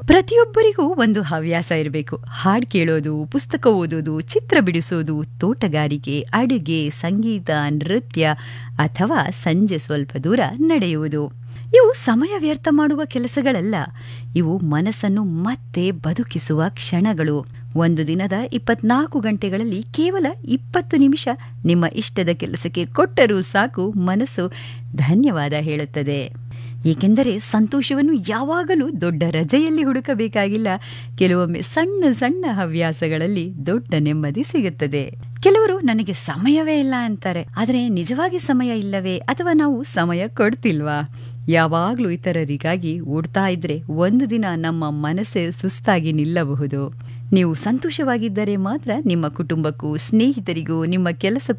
ಪ್ರತಿಯೊಬ್ಬರಿಗೂ ಒಂದು ಹವ್ಯಾಸ ಇರಬೇಕು ಹಾಡು ಕೇಳೋದು ಪುಸ್ತಕ ಓದೋದು ಚಿತ್ರ ಬಿಡಿಸೋದು ತೋಟಗಾರಿಕೆ ಅಡುಗೆ ಸಂಗೀತ ನೃತ್ಯ ಅಥವಾ ಸಂಜೆ ಸ್ವಲ್ಪ ದೂರ ನಡೆಯುವುದು ಇವು ಸಮಯ ವ್ಯರ್ಥ ಮಾಡುವ ಕೆಲಸಗಳಲ್ಲ ಇವು ಮನಸ್ಸನ್ನು ಮತ್ತೆ ಬದುಕಿಸುವ ಕ್ಷಣಗಳು ಒಂದು ದಿನದ ಇಪ್ಪತ್ನಾಲ್ಕು ಗಂಟೆಗಳಲ್ಲಿ ಕೇವಲ ಇಪ್ಪತ್ತು ನಿಮಿಷ ನಿಮ್ಮ ಇಷ್ಟದ ಕೆಲಸಕ್ಕೆ ಕೊಟ್ಟರೂ ಸಾಕು ಮನಸ್ಸು ಧನ್ಯವಾದ ಹೇಳುತ್ತದೆ ಏಕೆಂದರೆ ಸಂತೋಷವನ್ನು ಯಾವಾಗಲೂ ದೊಡ್ಡ ರಜೆಯಲ್ಲಿ ಹುಡುಕಬೇಕಾಗಿಲ್ಲ ಕೆಲವೊಮ್ಮೆ ಸಣ್ಣ ಸಣ್ಣ ಹವ್ಯಾಸಗಳಲ್ಲಿ ದೊಡ್ಡ ನೆಮ್ಮದಿ ಸಿಗುತ್ತದೆ ಕೆಲವರು ನನಗೆ ಸಮಯವೇ ಇಲ್ಲ ಅಂತಾರೆ ಆದರೆ ನಿಜವಾಗಿ ಸಮಯ ಇಲ್ಲವೇ ಅಥವಾ ನಾವು ಸಮಯ ಕೊಡ್ತಿಲ್ವಾ ಯಾವಾಗಲೂ ಇತರರಿಗಾಗಿ ಓಡ್ತಾ ಇದ್ರೆ ಒಂದು ದಿನ ನಮ್ಮ ಮನಸ್ಸೇ ಸುಸ್ತಾಗಿ ನಿಲ್ಲಬಹುದು ನೀವು ಸಂತೋಷವಾಗಿದ್ದರೆ ಮಾತ್ರ ನಿಮ್ಮ ಕುಟುಂಬಕ್ಕೂ ಸ್ನೇಹಿತರಿಗೂ ನಿಮ್ಮ ಕೆಲಸಕ್ಕೂ